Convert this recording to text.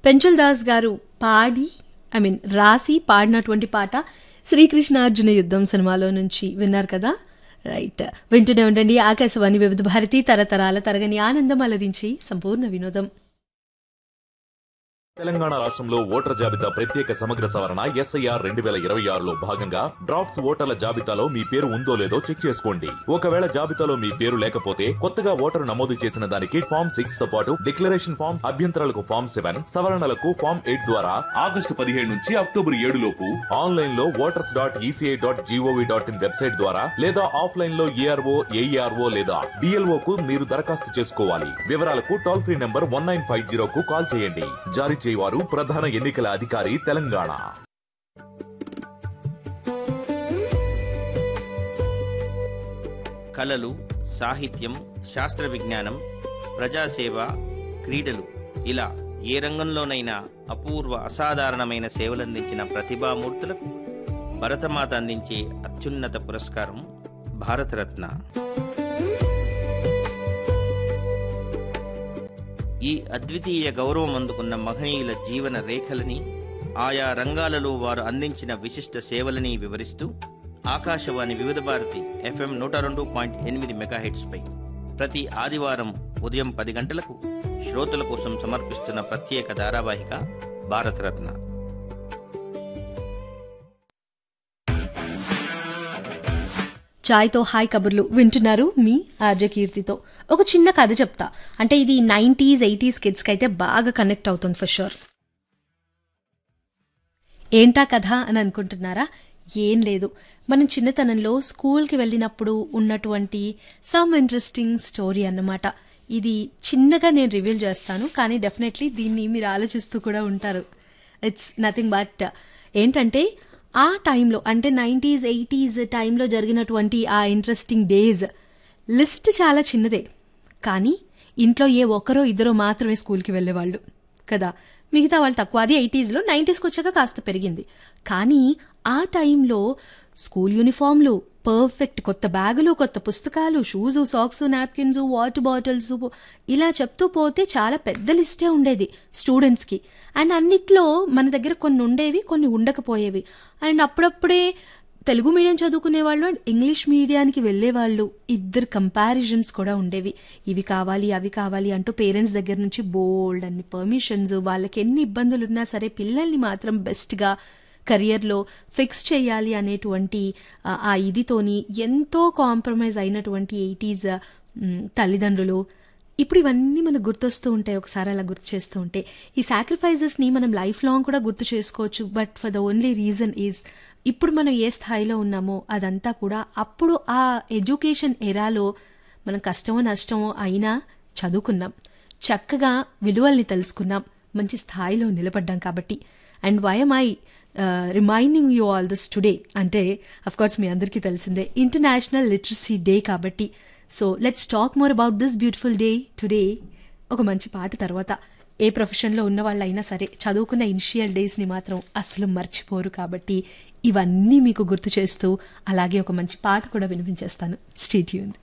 పెంచల్ దాస్ గారు పాడి I mean రాసి పాడినటువంటి పాట శ్రీకృష్ణార్జున యుద్ధం సినిమాలో నుంచి విన్నారు కదా రైట్ వింటూనే ఉండండి ఆకాశవాణి వివిధ భారతి తరతరాల తరగని ఆనందం అలరించి సంపూర్ణ వినోదం తెలంగాణ రాష్ట్రంలో ఓటర్ల జాబితా ప్రత్యేక సమగ్ర సవరణ ఎస్ఐఆర్ రెండు వేల ఇరవై ఆరులో భాగంగా డ్రాఫ్ట్స్ ఓటర్ల జాబితాలో మీ పేరు ఉందో లేదో చెక్ చేసుకోండి ఒకవేళ జాబితాలో మీ పేరు లేకపోతే కొత్తగా ఓటరు నమోదు చేసిన దానికి ఫామ్ సిక్స్ తో పాటు డిక్లరేషన్ ఫామ్ అభ్యంతరాలకు ఫామ్ సెవెన్ సవరణలకు ఫామ్ ఎయిట్ ద్వారా ఆగస్టు పదిహేడు నుంచి అక్టోబర్ ఏడు లోపు ఆన్లైన్ లో voters dot ECI dot GOV dot in website ద్వారా లేదా ఆఫ్లైన్ లో ఏఆర్ఓ ఏఈఆర్ఓ లేదా డిఎల్ఓ కు మీరు దరఖాస్తు చేసుకోవాలి వివరాలకు toll free number one nine five zero కు కాల్ చేయండి జారీ చేయవారు ప్రధాన ఎన్నికల అధికారి తెలంగాణ కళలు సాహిత్యం శాస్త్ర విజ్ఞానం ప్రజాసేవ క్రీడలు ఇలా ఏ రంగంలోనైనా అపూర్వ అసాధారణమైన సేవలందించిన ప్రతిభామూర్తులకు భరతమాత అందించే అత్యున్నత పురస్కారం భారతరత్న ఈ అద్వితీయ గౌరవం అందుకున్న మహనీయుల జీవన రేఖలని ఆయా రంగాలలో వారు అందించిన విశిష్ట సేవలని వివరిస్తూ ఆకాశవాణి వివిధ భారతి ఎఫ్ఎం నూట రెండు పాయింట్ ఎనిమిది మెగాహెట్స్పై ప్రతి ఆదివారం ఉదయం పది గంటలకు శ్రోతల కోసం సమర్పిస్తున్న ప్రత్యేక ధారావాహిక భారతరత్న చాయ్తో హాయ్ కబుర్లు వింటున్నారు మీ ఆర్జ కీర్తితో ఒక చిన్న కథ చెప్తా అంటే ఇది నైంటీస్ ఎయిటీస్ కిడ్స్కి అయితే బాగా కనెక్ట్ అవుతుంది ఫర్ షూర్ ఏంటా కథ అని అనుకుంటున్నారా ఏం లేదు మనం చిన్నతనంలో స్కూల్కి వెళ్ళినప్పుడు ఉన్నటువంటి సమ్ ఇంట్రెస్టింగ్ స్టోరీ అన్నమాట ఇది చిన్నగా నేను రివీల్ చేస్తాను కానీ డెఫినెట్లీ దీన్ని మీరు ఆలోచిస్తూ కూడా ఉంటారు ఇట్స్ నథింగ్ బట్ ఏంటంటే ఆ టైంలో అంటే నైంటీస్ ఎయిటీస్ టైంలో జరిగినటువంటి ఆ ఇంట్రెస్టింగ్ డేస్ లిస్ట్ చాలా చిన్నదే కానీ ఇంట్లో ఏ ఒక్కరో ఇద్దరో మాత్రమే స్కూల్కి వెళ్ళేవాళ్ళు కదా మిగతా వాళ్ళు తక్కువ అది ఎయిటీస్లో నైంటీస్కి వచ్చాక కాస్త పెరిగింది కానీ ఆ టైంలో స్కూల్ యూనిఫామ్లు పర్ఫెక్ట్ కొత్త బ్యాగులు కొత్త పుస్తకాలు shoes socks napkins water bottles ఇలా చెప్తూ పోతే చాలా పెద్ద లిస్టే ఉండేది స్టూడెంట్స్కి అండ్ అన్నిట్లో మన దగ్గర కొన్ని ఉండేవి కొన్ని ఉండకపోయేవి అండ్ అప్పుడప్పుడే తెలుగు మీడియం చదువుకునే వాళ్ళు అండ్ ఇంగ్లీష్ మీడియానికి వెళ్ళేవాళ్ళు ఇద్దరు కంపారిజన్స్ కూడా ఉండేవి ఇవి కావాలి అవి కావాలి అంటూ పేరెంట్స్ దగ్గర నుంచి బోల్డ్ అన్ని పర్మిషన్స్ వాళ్ళకి ఎన్ని ఇబ్బందులు ఉన్నా సరే పిల్లల్ని మాత్రం బెస్ట్గా కెరియర్లో ఫిక్స్ చేయాలి అనేటువంటి ఆ, ఆ ఇదితోని ఎంతో కాంప్రమైజ్ అయినటువంటి ఎయిటీస్ తల్లిదండ్రులు ఇప్పుడు ఇవన్నీ మనకు గుర్తొస్తూ ఉంటాయి ఒకసారి అలా గుర్తు చేస్తూ ఉంటే ఈ సాక్రిఫైజెస్ని మనం లైఫ్ లాంగ్ కూడా గుర్తు చేసుకోవచ్చు but for the only reason is ఇప్పుడు మనం ఏ స్థాయిలో ఉన్నామో అదంతా కూడా అప్పుడు ఆ ఎడ్యుకేషన్ ఎరాలో మనం కష్టమో నష్టమో అయినా చదువుకున్నాం చక్కగా విలువల్ని తెలుసుకున్నాం మంచి స్థాయిలో నిలబడ్డాం కాబట్టి and why am I reminding you all this today అంటే అఫ్ కోర్స్ మీ అందరికీ తెలిసిందే ఇంటర్నేషనల్ లిటరసీ డే కాబట్టి so let's talk more about this beautiful day today ఒక మంచి పాట తర్వాత ఏ ప్రొఫెషన్లో ఉన్న వాళ్ళైనా సరే చదువుకున్న ఇనిషియల్ డేస్ని మాత్రం అసలు మర్చిపోరు కాబట్టి ఇవన్నీ మీకు గుర్తు చేస్తూ అలాగే ఒక మంచి పాట కూడా వినిపించేస్తాను స్టేట్యూన్